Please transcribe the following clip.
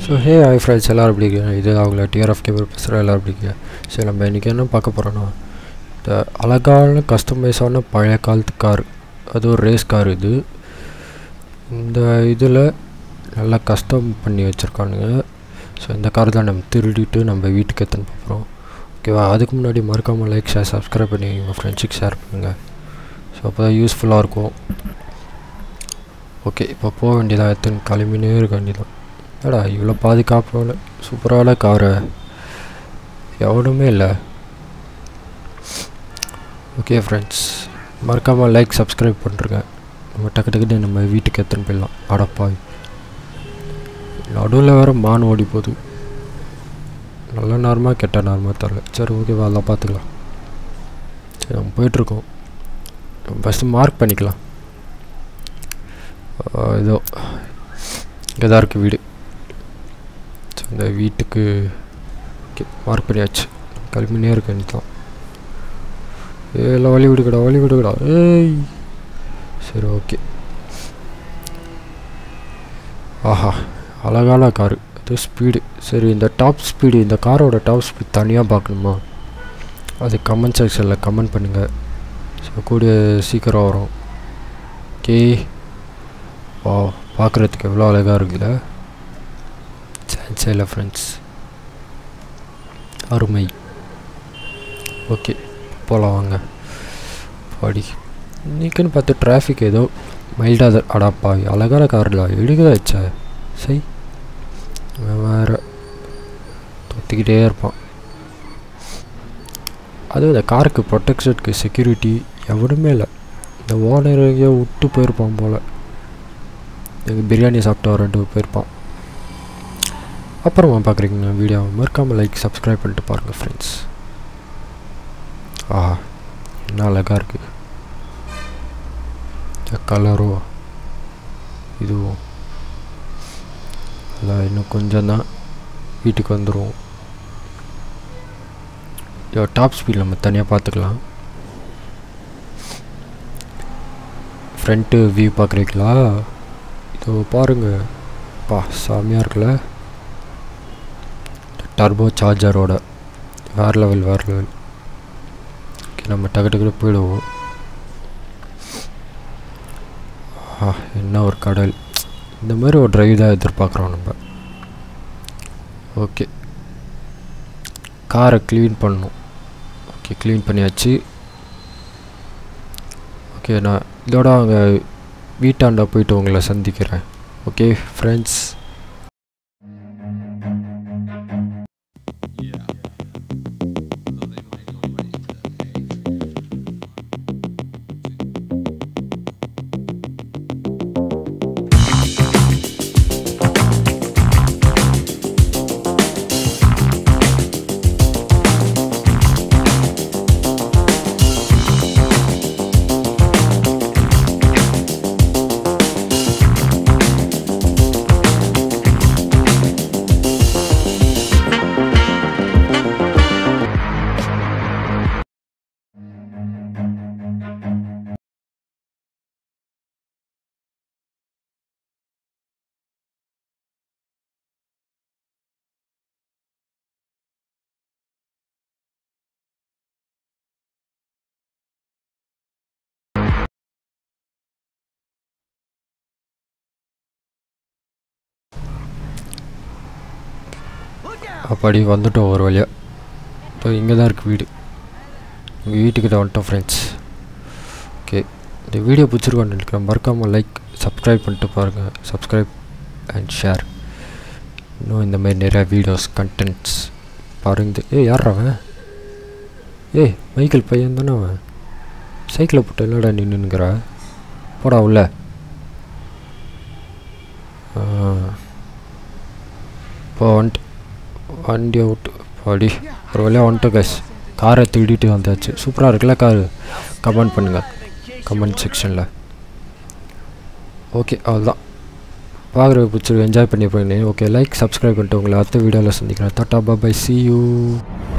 so hey hi friends எல்லோரும் எப்படி இருக்கீங்க இது அவங்கள டிஆர்எஃப் கேபிள் பேசுகிற எல்லோரும் எப்படி இருக்கீங்க சரி நம்ம இன்றைக்கி என்ன பார்க்க போகிறோன்னா இந்த அழகான கஸ்டமைஸான பழைய காலத்து கார் அது ஒரு ரேஸ் கார் இது இந்த இதில் நல்லா கஸ்டம் பண்ணி வச்சுருக்கானுங்க ஸோ இந்த கார் தான் நம்ம திருடிட்டு நம்ம வீட்டுக்கு எத்தனை போகிறோம் ஓகேவா அதுக்கு முன்னாடி மறக்காமல் லைக் ஷேர் சப்ஸ்கிரைப் பண்ணி உங்கள் ஃப்ரெண்ட்ஸுக்கு ஷேர் பண்ணுங்கள் ஸோ அப்போ தான் யூஸ்ஃபுல்லாக இருக்கும் ஓகே இப்போ போக வேண்டியதாக எத்தனை கிளம்பினே இருக்க வேண்டியதான் ஏடா இவ்வளோ பாதுகாப்பான சூப்பரான காரை எவனுமே இல்லை ஓகே ஃப்ரெண்ட்ஸ் மறக்காமல் லைக் சப்ஸ்கிரைப் பண்ணுறங்க நம்ம டக்கு டக்குன்னு நம்ம வீட்டுக்கு எத்தனை போயிடலாம் அடப்பாய் நடுவில் வேறு மான் ஓடி போகுது நல்ல நேரமாக கெட்ட நேரமாக தரல சரி ஓகேவா அதெல்லாம் பார்த்துக்கலாம் சரி நம்ம போயிட்டுருக்கோம் ஃபஸ்ட்டு மார்க் பண்ணிக்கலாம் இதோ இங்கே தான் இருக்குது வீடு ஸோ இந்த வீட்டுக்கு ஓகே மார்க் பண்ணியாச்சு கிளம்பினே இருக்கு தான் ஏ எல்லாம் வழி விடுக்கடா வழி விடுக்கடா ஏய் சரி ஓகே ஆஹா அழகான காரு அது ஸ்பீடு சரி இந்த டாப் ஸ்பீடு இந்த காரோட டாப் ஸ்பீட் தனியாக பார்க்கணுமா அது கமெண்ட் செக்ஷனில் கமெண்ட் பண்ணுங்கள் ஸோ கூடிய சீக்கிரம் வரும் ஓகே வா பார்க்குறதுக்கு எவ்வளோ அழகாக இருக்குல்ல சான்ஸே இல்லை ஃப்ரெண்ட்ஸ் அருமை ஓகே போகலாம் வாங்க பாடி இன்றைக்குன்னு பார்த்து டிராஃபிக் ஏதோ மைல்டாக அடாப்பா அழகான காரில் எடுக்கதா வச்சா சரி வேறு தொத்திக்கிட்டே இருப்பான் அதுவும் இந்த காருக்கு ப்ரொடெக்ஷனுக்கு செக்யூரிட்டி எவனுமே இல்லை இந்த ஓனர் எங்கேயோ விட்டு போயிருப்பான் போல் எங்கள் பிரியாணி சாப்பிட்டு ரெண்டு போயிருப்பான் அப்புறமா பார்க்குறீங்க வீடியோ மறக்காமல் லைக் சப்ஸ்கிரைப் பண்ணிட்டு பாருங்கள் ஃப்ரெண்ட்ஸ் ஆ என்ன அழகாக இருக்குது இந்த கலரோ இதுவும் அதில் இன்னும் கொஞ்சம் தான் வீட்டுக்கு வந்துடும் டாப் ஸ்பீட் நம்ம தனியாக பார்த்துக்கலாம் ஃப்ரண்ட்டு வியூ பார்க்குறீங்களா இதோ பாருங்கள் பா சாமியாக இருக்குல்ல டர்போ சார்ஜரோட வேறு லெவல் வேறு லெவல் ஓகே நம்ம டக்கு டக்குனு போயிடுவோம் ஆ என்ன ஒரு கடல் இந்த மாதிரி ஒரு ட்ரைவ் தான் எதிர்பார்க்குறோம் நம்ம ஓகே காரை க்ளீன் பண்ணணும் ஓகே க்ளீன் பண்ணியாச்சு ஓகே நான் இதோட அவங்க வீட்டாண்ட போயிட்டு உங்களை சந்திக்கிறேன் ஓகே ஃப்ரெண்ட்ஸ் அப்படி வந்துட்டோம் ஒரு வழியாக இப்போ இங்கே தான் இருக்குது வீடு எங்கள் வீட்டுக்கிட்ட வந்துட்டோம் ஃப்ரெண்ட்ஸ் ஓகே இந்த வீடியோ பிடிச்சிருக்கோன்னு நினைக்கிறேன் மறக்காமல் லைக் சப்ஸ்கிரைப் பண்ணிட்டு பாருங்கள் சப்ஸ்கிரைப் அண்ட் ஷேர் இன்னும் இந்த மாதிரி நிறையா வீடியோஸ் கண்டென்ட்ஸ் பாருங்க ஏய் யார் அவன் ஏய் மைக்கேல் பையன் தானே அவன் சைக்கிளை போட்டு இல்லைடா நின்றுங்கிற போடா உள்ள இப்போ வந்துட்டு வண்டியை விட்டு படி ஒரு வழியாக வந்துட்டோம் கேஸ் காரை திருடிட்டு வந்தாச்சு சூப்பராக இருக்குல்ல காரு கமெண்ட் பண்ணுங்கள் கமெண்ட் செக்ஷனில் ஓகே அவ்வளோதான் பார்க்குறது பிடிச்சி என்ஜாய் பண்ணி போயிருந்தேன் ஓகே லைக் சப்ஸ்கிரைப் பண்ணிட்டு உங்களை அடுத்த வீடியோவில் சந்திக்கிறேன் டாட்டா பாபாய் சி யூ